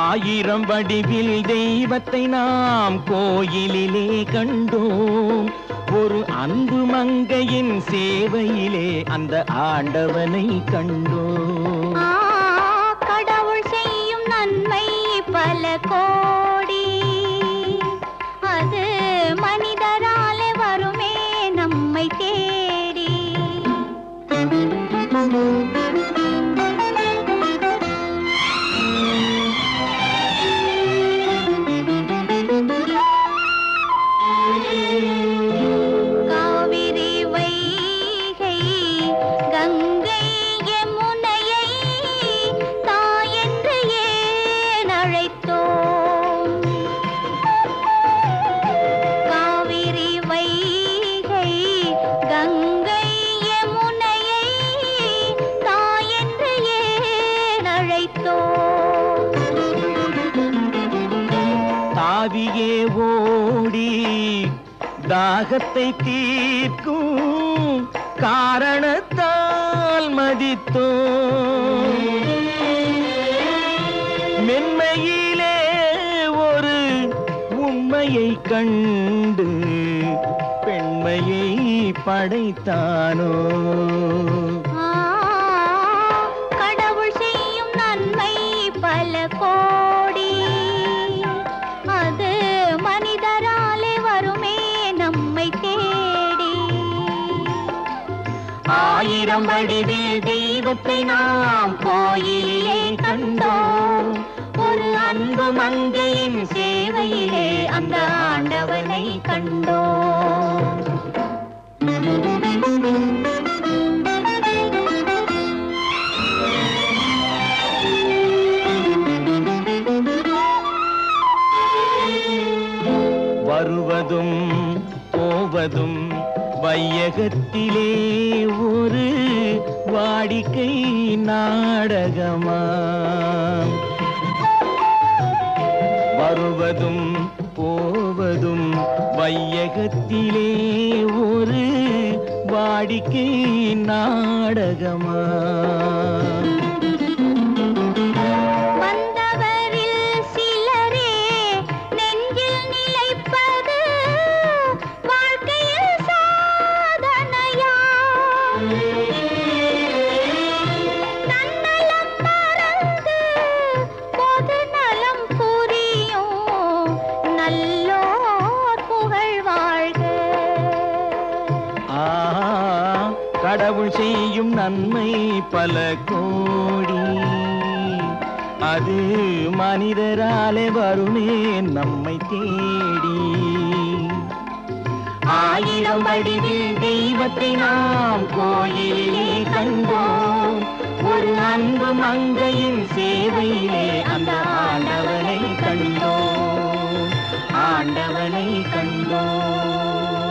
ஆயிரம் வடிவில் தெய்வத்தை நாம் கோயிலிலே கண்டோம் ஒரு அன்பு மங்கையின் சேவையிலே அந்த ஆண்டவனை கண்டோம் ஆ, கடவுள் செய்யும் நன்மை பல கோடி அது மனிதராலே வருமே நம்மை தேடி காவிரி வைகை கங்கை யமுனையை தாயென்று ஏன் அழைத்தோம் காவிரி வைகை கங்கை யமுனையை தாயென்று ஏன் அழைத்தோம் தாவியே ஓடி தாகத்தை தீர்க்கும் காரணத்தால் மதித்தோம் மென்மையிலே ஒரு உண்மையை கண்டு பெண்மையை படைத்தானோ ஆ, கடவுள் செய்யும் நன்மை பல கோடி அது மனிதராலே வருமே நம்மை தேடி ஆயிரம் வடிவில் தெய்வத்தை நாம் கோயிலிலே கண்டோம் ஒரு அன்பு மங்கையின் சேவையிலே அந்த ஆண்டவனை கண்டோம் வருவதும் போவதும் வையகத்திலே ஒரு வாடிக்கை நாடகமா வருவதும் போவதும் வையகத்திலே ஒரு வாடிக்கை நாடகமா வந்தவரில் சிலரே நெஞ்சில் நிலைப்பது வாழ்க்கையில் சாதனையா தன்னலம் மறந்து பொது நலம் புரியும் நல்லோர் புகழ் வாழ்க ஆ கடவுள் செய்யும் நன்மை பல கோடி அது மனிதராலே வருமே நம்மை தேடி ஆயிரம் வடிவில் தெய்வத்தை நாம் கோயிலிலே கண்டோம் ஒரு அன்பு மங்கையின் சேவையிலே அந்த ஆண்டவனை கண்டோம் ஆண்டவனை கண்டோம்